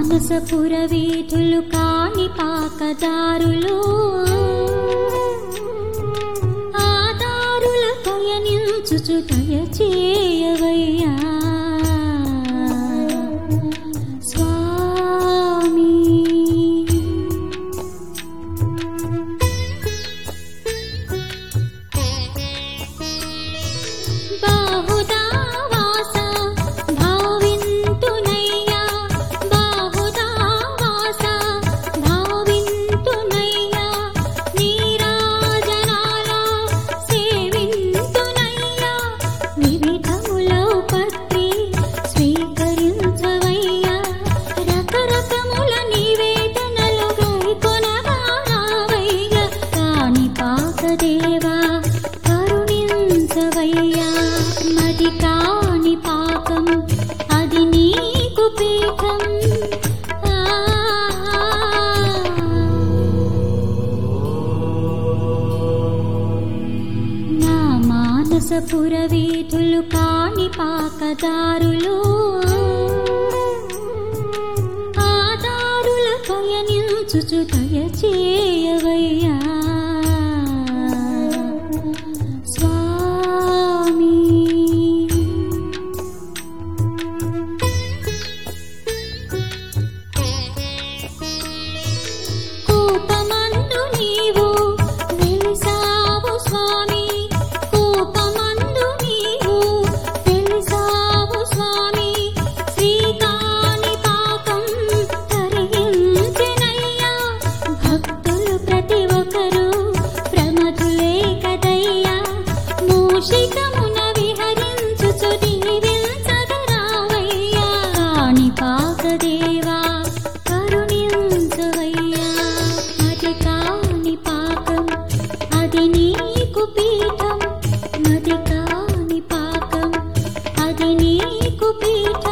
మానసపుర వీధులు కాని పాకదారులు ఆదారుల పయనించుచు దయచేయవయ్యా స్వామి బాహుదా వాస భావింతునయ్యా బాహుదా వాస భావింతునయ్యా నీరాజనాల సేవింతునయ్యా వివిధములో పత్రి స్వీకరించవయ్యా రకరకముల నివేదనలు గైకొనగా రావయ్యా కాని పాకదేవా కరుణించవయ్యా మది కాని పాకం అది నీకు పీఠం ఆ నా మానసపుర వీధులు కాని పాకదారులు ఆదారుల పయనించుచు దయచేయవయ్యా స్వామి కోపమందు నీవు వెలిసావు స్వామి కోపమందు నీవు వెలిసావు స్వామి శ్రీకాని పాకం కరిగించెనయ్యా భక్తులు ప్రతి ఒక్కరు ప్రమధులే కదయ్యా మూషికమున విహరించుచు దీవించగరావయ్యా కాని పాకదేవా కరుణించవయ్యా అది కాని పాకం అది నీకు పీఠం అది కాని పాకం అది నీకు పీఠం